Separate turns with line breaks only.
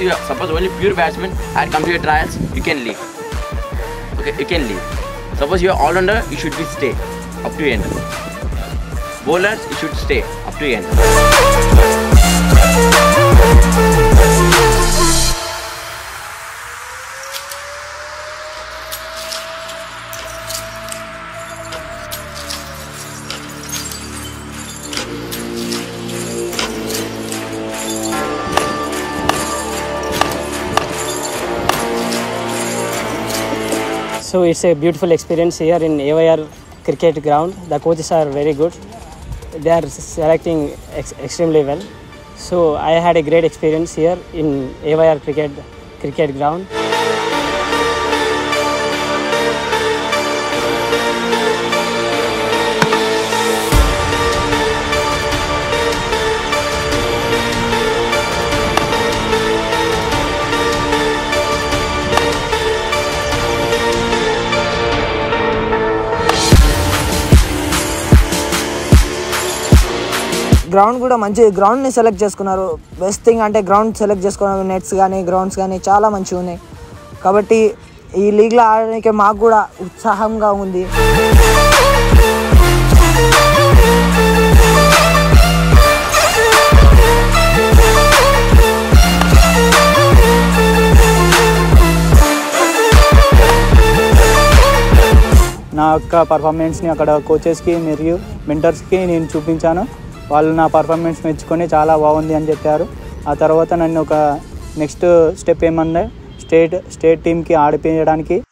you suppose only pure batsman had come to your trials, you can leave. Okay, you can leave. Suppose you are all rounder, you should be stay up to end. Bowlers, you should stay up to end.
So it's a beautiful experience here in AYR cricket ground. The coaches are very good. They are selecting ex- extremely well. So I had a great experience here in AYR cricket cricket ground.
Ground కూడా మంచి గ్రౌండ్ని select చేసుకున్నారు best thing అంటే ground select చేసుకున్నారు nets కానీ grounds కానీ చాలా మంచిగా ఉన్నాయి కాబట్టి ఈ లీగ్లో ఆడడానికి మాకు కూడా ఉత్సాహంగా ఉంది
నా యొక్క పర్ఫార్మెన్స్ని అక్కడ కోచెస్కి మరియు మెంటర్స్కి నేను చూపించాను వాళ్ళు నా పర్ఫార్మెన్స్ మెచ్చుకొని చాలా బాగుంది అని చెప్పారు ఆ తర్వాత నన్ను ఒక నెక్స్ట్ స్టెప్ ఏమన్నా స్టేట్ స్టేట్ టీంకి ఆడిపించడానికి